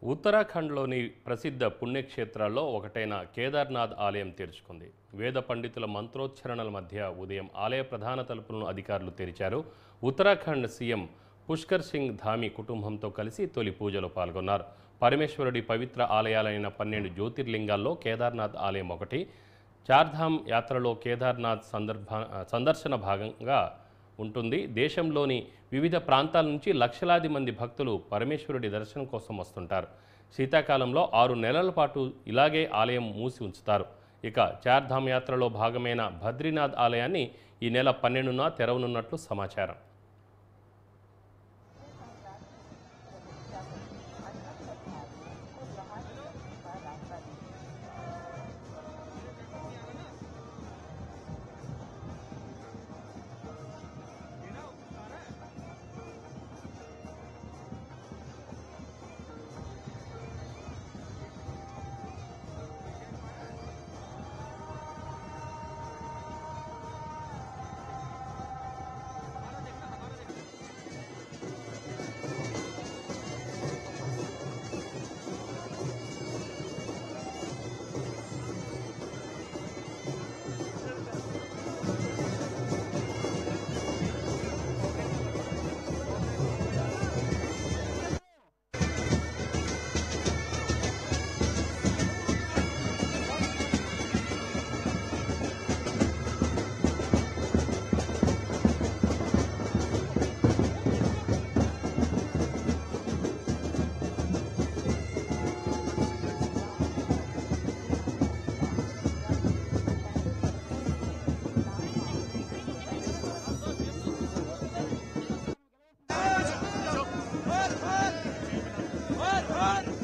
ఉత్తరాఖండ్లోని ప్రసిద్ధ పుణ్యక్షేత్రాల్లో ఒకటైన కేదార్నాథ్ ఆలయం తెరుచుకుంది వేద పండితుల మంత్రోచ్చరణల మధ్య ఉదయం ఆలయ ప్రధాన తలుపులను అధికారులు తెరిచారు ఉత్తరాఖండ్ సీఎం పుష్కర్ సింగ్ ధామి కుటుంబంతో కలిసి తొలి పూజలో పాల్గొన్నారు పరమేశ్వరుడి పవిత్ర ఆలయాలైన పన్నెండు జ్యోతిర్లింగాల్లో కేదార్నాథ్ ఆలయం ఒకటి చార్ధామ్ యాత్రలో కేదార్నాథ్ సందర్భ సందర్శన భాగంగా ఉంటుంది దేశంలోని వివిధ ప్రాంతాల నుంచి లక్షలాది మంది భక్తులు పరమేశ్వరుడి దర్శనం కోసం వస్తుంటారు శీతాకాలంలో ఆరు నెలల పాటు ఇలాగే ఆలయం మూసి ఉంచుతారు ఇక చార్ధామ్ యాత్రలో భాగమైన బద్రీనాథ్ ఆలయాన్ని ఈ నెల పన్నెండున తెరవనున్నట్లు సమాచారం Var var! Var var!